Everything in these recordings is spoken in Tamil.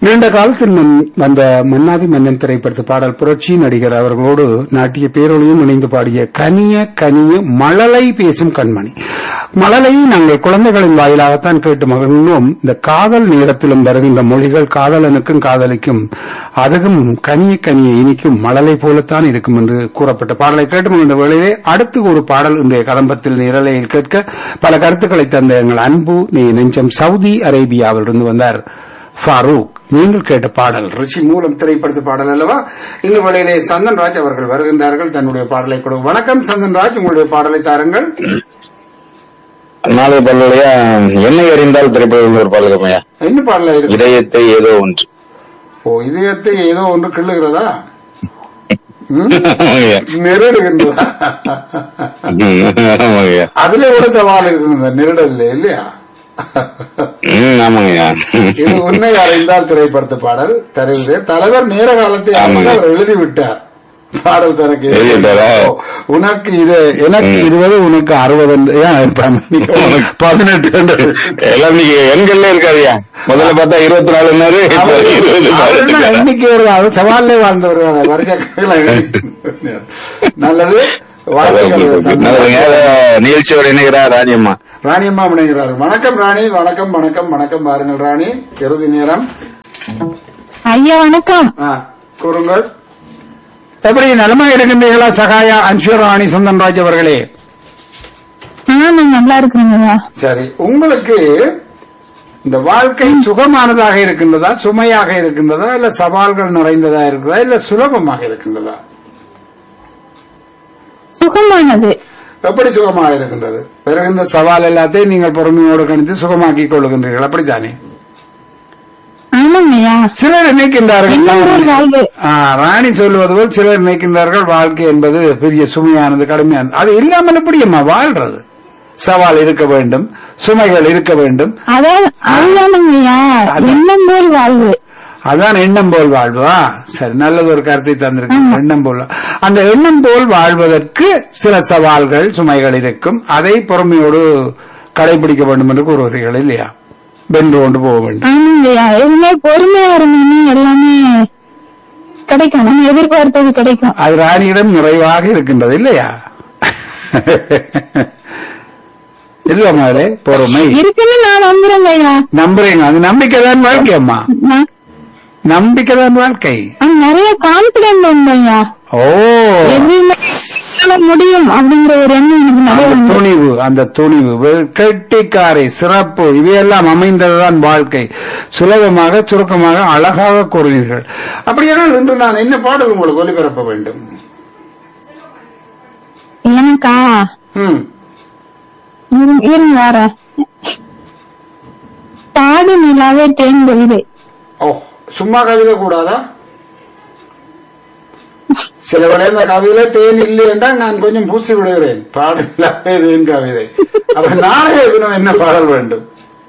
நீண்ட காலத்தில் முன் வந்த மன்னாதி மன்னன் திரைப்படத்து பாடல் புரட்சி நடிகர் அவர்களோடு நாட்டிய பேரொழியும் இணைந்து பாடிய கனிய கனிய மழலை பேசும் கண்மணி மழலையை நாங்கள் குழந்தைகளின் வாயிலாகத்தான் கேட்டு மகிழ்ந்தோம் இந்த காதல் நேரத்திலும் வருகின்ற மொழிகள் காதலனுக்கும் காதலிக்கும் அதுவும் கனிய கனிய இனிக்கும் மழலை போலத்தான் இருக்கும் என்று கூறப்பட்ட பாடலை கேட்டு மகிழ்ந்த வேளையிலே அடுத்து ஒரு பாடல் இன்றைய கதம்பத்தில் நிரலையில் கேட்க பல கருத்துக்களை தந்த எங்கள் அன்பு நீ நெஞ்சம் சவுதி அரேபியாவிலிருந்து வந்தார் ஃபாரூக் நீங்கள் கேட்ட பாடல் ரிஷி மூலம் திரைப்படத்து பாடல் அல்லவா இந்த வேளையிலே சந்தன்ராஜ் அவர்கள் வருகின்றார்கள் தன்னுடைய பாடலை கொடு வணக்கம் சந்தன்ராஜ் உங்களுடைய பாடலை தாருங்கள் நாளை பாடலுடைய என்னை அறிந்தால் திரைப்படம் ஒரு பாடல் ஐயா என்ன பாடல இருக்கு இதயத்தை ஏதோ ஒன்று ஓ இதயத்தை ஏதோ ஒன்று கிள்ளுகிறதா ஆமாங்கய்யா. நெருடுகின்றதா ஆமாங்கய்யா. அதுல ஒரு சவால் இருக்குங்க நெருடல்ல இல்லையா ம், ஆமாங்கய்யா. இது உன்னை அறிந்தால் திரைப்படத்து பாடல் தருகிறேன் தலைவர் நேர காலத்தை அறிந்து ஆமாங்க. அவர் எழுதிவிட்டார் பாடல் தனக்கு எழுதிவிட்டாரா? ஓ, உனக்கு இது எனக்கு இருபது உனக்கு அறுபது என்று- ஏன் ப- பதினெட்டு என்று. எல்லாம் இன்னைக்கு எண்கள்ல இருக்காருயா முதல்ல பார்த்தா இருபத்தி நாலுன்னாரு இப்ப அவர் இருபது அவர் என்ன பாருங்க. எண்ணிக்கை வருது அவர் சவாலே வாழ்ந்தவர் வருஷ நல்லது வாழ்த்துக்கள் நல்லதுங்க. அத நிகழ்ச்சியோட இணைகிறார் ராஜியம்மா ராணியம்மா முனைகிறார் வணக்கம் ராணி வணக்கம் வணக்கம் வணக்கம் பாருங்கள் ராணி இறுதி நேரம் ஐயா வணக்கம் ஆ, கூறுங்கள் எப்படி நலமா இருக்கின்றீர்களா சகாயா அன்சுவர் ராணி சந்தன்ராஜ் அவர்களே ஆ நான் நல்லா இருக்கிறேங்கய்யா சரி உங்களுக்கு இந்த வாழ்க்கை சுகமானதாக இருக்கின்றதா சுமையாக இருக்கின்றதா இல்ல சவால்கள் நிறைந்ததா இருக்கிறதா இல்ல சுலபமாக இருக்கின்றதா சுகமானது எப்படி சுகமாக இருக்கின்றது பிறகு சவால் எல்லாத்தையும் நீங்கள் பொறுமையோடு கணித்து சுகமாக்கிக் கொள்ளுகின்றீர்கள் அப்படித்தானே ஆமாங்கய்யா சிலர் நினைக்கின்றார்கள் இன்னும் ஒரு வாழ்வு ஆ, ராணி சொல்வது போல் சிலர் நினைக்கின்றார்கள் வாழ்க்கை என்பது பெரிய சுமையானது கடுமையானது அது இல்லாமல் எப்படியம்மா வாழ்றது சவால் இருக்க வேண்டும் சுமைகள் இருக்க வேண்டும் அதான் அதுதானுங்கய்யா அதான். எண்ணம் போல் வாழ்வு அதான் எண்ணம் போல் வாழ்வா சரி நல்லது ஒரு கருத்தை தந்திருக்கு எண்ணம் போல் வா- அந்த எண்ணம் போல் வாழ்வதற்கு சில சவால்கள் சுமைகள் இருக்கும் அதை பொறுமையோடு கடைபிடிக்க வேண்டும் என்று கூறுகிறீர்கள் இல்லையா வென்று கொண்டு போக வேண்டும் ஆமாங்கய்யா எதுவுமே பொறுமையா இருந்தீங்கன்னா எல்லாமே கிடைக்கும் நம்ம எதிர்பார்த்தது கிடைக்கும் அது ராணியிடம் நிறைவாக இருக்கின்றது இல்லையா இல்ல மாதிரி பொறுமை இருக்குன்னு நான் நம்புறேங்கய்யா நம்புறீங்க அது நம்பிக்கை தான் வாழ்க்கை அம்மா நான் நம்பிக்கை தான் வாழ்க்கை அது நிறைய கான்பிடன்ட் உண்டுங்கய்யா ஓ எதுவுமே என்னால முடியும் அப்படிங்கிற ஒரு எண்ணம் எனக்கு நிறைய அந்த உண்டு துணிவு அந்த துணிவு வெ- கெட்டிக்காரை சிறப்பு இவையெல்லாம் அமைந்ததுதான் வாழ்க்கை சுலபமாக சுருக்கமாக அழகாக கூறுவீர்கள் அப்படியானால் இன்று நான் என்ன பாடல் உங்களுக்கு ஒலிபரப்ப வேண்டும் எனக்கா ம் இரு- இருங்க வர பாடு நிலாவே தேர்ந்தெழுது ஓ சும்மா கவிதை கூடாதா சில வேளை இந்த கவிதையில தேன் இல்லை என்றால் நான் கொஞ்சம் பூசி விடுகிறேன் பாடலாவே தேன் கவிதை அப்ப நாளைய தினம் என்ன பாடல் வேண்டும்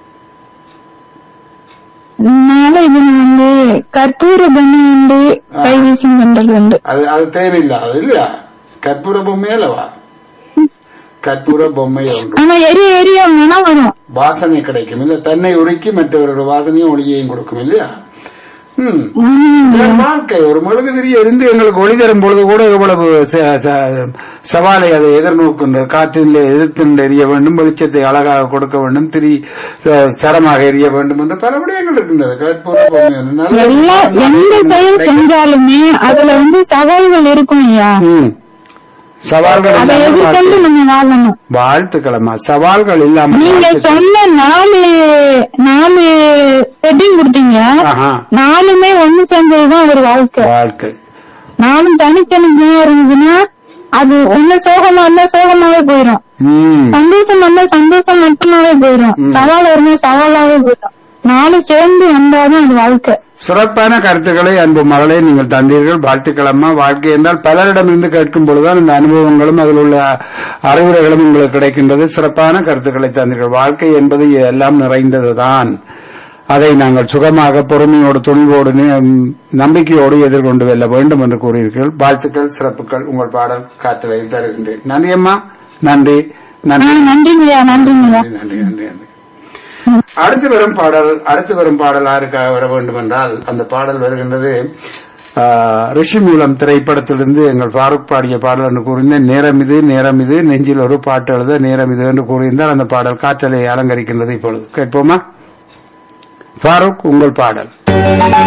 நாளை தினம் வந்து கற்பூர பொம்மை உண்டு கைவீசும் கண்டல் உண்டு அது அது தேன் இல்லாது இல்லையா கற்பூர பொம்மை அல்லவா கற்பூர பொம்மை ஒன்று ஆனா எரிய எரிய மனம் வரும் வாசனை கிடைக்கும் இல்ல தன்னை உருக்கி மற்றவர்களோட வாசனையும் ஒளியையும் கொடுக்கும் இல்லையா ம் உம். என் வாழ்க்கை ஒரு மெழுகுதிரி எரிந்து எங்களுக்கு ஒளி தரும் பொழுது கூட எவ்வளவு ச- ச- சவாலை அதை எதிர்நோக்கின்றது காற்றில் எதிர்த்து எரிய வேண்டும் வெளிச்சத்தை அழகாக கொடுக்க வேண்டும் திரி ச- சரமாக எரிய வேண்டும் என்று பல விடயங்கள் இருக்கின்றது கற்பூர பொம்மை ஒன்று. நல்ல- எல்லா எந்த செயல் செஞ்சாலுமே அதுல வந்து சவால்கள் இருக்கும் ஐயா ம். சவால்கள் அதை இல்லாமல் எதிர்கொண்டு வாழ்க்கை. நம்ம வாழணும் வாழ்த்துக்களம்மா சவால்கள் இல்லாமல் நீங்க வாழ்க்கை. சொன்ன நாலு நாலு செட்டிங் கொடுத்தீங்க ஆஹா. நாலுமே ஒண்ணு சேர்ந்ததுதான் ஒரு வாழ்க்கை வாழ்க்கை நானும் தனித்தனியா இருந்ததுன்னா அது ஒண்ணு சோகமா இருந்தா சோகமாவே போயிடும் ம். சந்தோஷம் வந்தா சந்தோஷம் மட்டுமாவே போயிடும் சவால் வருமா சவாலாவே போயிடும் நாலு சேர்ந்து வந்தாதான் அது வாழ்க்கை சிறப்பான கருத்துக்களை அன்பு மகளே நீங்கள் தந்தீர்கள் வாழ்த்துக்களம்மா வாழ்க்கை என்றால் பலரிடமிருந்து கேட்கும் பொழுதுதான் இந்த அனுபவங்களும் அதில் உள்ள அறிவுரைகளும் உங்களுக்கு கிடைக்கின்றது சிறப்பான கருத்துக்களை தந்தீர்கள் வாழ்க்கை என்பது எல்லாம் நிறைந்ததுதான் அதை நாங்கள் சுகமாக பொறுமையோடு துணிவோடு நி- நம்பிக்கையோடு எதிர்கொண்டு வெல்ல வேண்டும் என்று கூறியிருக்கிறீர்கள் வாழ்த்துக்கள் சிறப்புகள் உங்கள் பாடல் காற்றலை தருகின்றேன் நன்றி அம்மா நன்றி ஆ, நன்றி நன்றிங்கய்யா நன்றிங்கய்யா நன்றி நன்றி நன்றி அடுத்து வரும் பாடல் அடுத்து வரும் பாடல் யாருக்காக வர வேண்டும் என்றால் அந்த பாடல் வருகின்றது ஆ, ரிஷி மூலம் திரைப்படத்திலிருந்து எங்கள் ஃபாரூக் பாடிய பாடல் என்று கூறியிருந்தேன் நேரம் இது நேரம் இது நெஞ்சில் ஒரு பாட்டு எழுத நேரம் இது என்று கூறியிருந்தால் அந்த பாடல் காற்றலை அலங்கரிக்கின்றது இப்பொழுது கேட்போமா ஃபாரூக் உங்கள் பாடல்